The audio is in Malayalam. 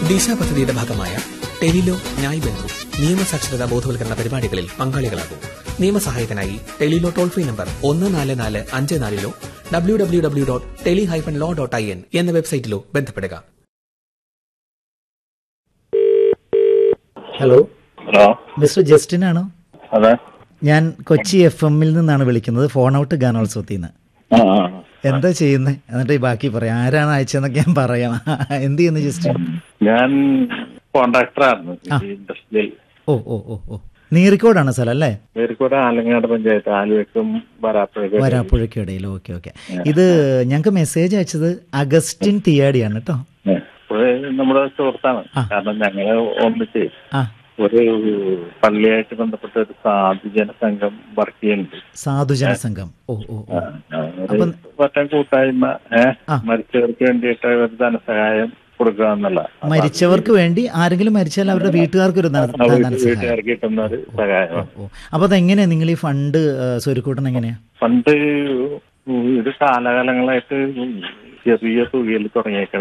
ദിശ പദ്ധതിയുടെ ഭാഗമായ ടെലിലോ ന്യായ് ബന്ധു നിയമസാക്ഷരതാ ബോധവൽക്കരണ പരിപാടികളിൽ പങ്കാളികളാകും നിയമസഹായത്തിനായി ടെലിലോ ടോൾ ഫ്രീ നമ്പർ ഒന്ന് നാല് നാല് അഞ്ച് നാലിലോ W W W dot tele hyphen law dot I N എന്ന വെബ്സൈറ്റിലോ ബന്ധപ്പെടുക ഹലോ ഹലോ മിസ്റ്റർ ജസ്റ്റിൻ ആണോ അതെ ഞാൻ കൊച്ചി എഫ് എമ്മിൽ നിന്നാണ് വിളിക്കുന്നത് ഫോൺ ഔട്ട് ഗാനോത്സവത്തിൽ നിന്ന് ആ ആ. എന്താ ചെയ്യുന്നത് എന്നിട്ട് ഈ ബാക്കി പറയാം ആരാണ് അയച്ചതെന്നൊക്കെ ഞാൻ പറയാം എന്ത് ചെയ്യുന്നു ജസ്റ്റിൻ ഞാൻ കോൺട്രാക്ടറായിരുന്നു ആ. ഇൻഡസ്ട്രിയൽ ഓ ഓ ഓ ഓ നീറിക്കോടാണ് സ്ഥലം അല്ലേ പേരിക്കോട് ആലങ്ങാട് പഞ്ചായത്ത് ആലുവയ്ക്കും വരാപ്പുഴയ്ക്കും വരാപ്പുഴയ്ക്കും ഇടയിൽ ഓക്കെ ഓക്കെ ഇത് ഞങ്ങൾക്ക് മെസ്സേജ് അയച്ചത് അഗസ്റ്റിൻ തിയാടിയാണ് കേട്ടോ ഏ, ഒരു നമ്മുടെ സുഹൃത്താണ് ആ. കാരണം ഞങ്ങള് ഒന്നിച്ച് ആ ഒരു പള്ളിയായിട്ട് ബന്ധപ്പെട്ട ഒരു സാധുജന സംഘം വർക്ക് ചെയ്യുന്നുണ്ട് സാധുജന സംഘം ഓ ഓ ഓ ആ, ഒരു പറ്റം കൂട്ടായ്മ ഏഹ് ആ. മരിച്ചവർക്ക് വേണ്ടിയിട്ട് ഒരു ധനസഹായം കൊടുക്കുക എന്നുള്ള മരിച്ചവർക്ക് വേണ്ടി ആരെങ്കിലും മരിച്ചാൽ അവരുടെ വീട്ടുകാർക്ക് ഒരു ധന- ധനസഹായം വീട്ടുകാർക്ക് കിട്ടുന്ന ഒരു സഹായം ഓ അപ്പൊ അതെങ്ങനെയാ നിങ്ങൾ ഈ ഫണ്ട് സ്വരുക്കൂട്ടൻ എങ്ങനെയാ പണ്ട് ഇത് കാലകാലങ്ങളായിട്ട് ചെറിയ തുകയിൽ തുടങ്ങിയേക്കണം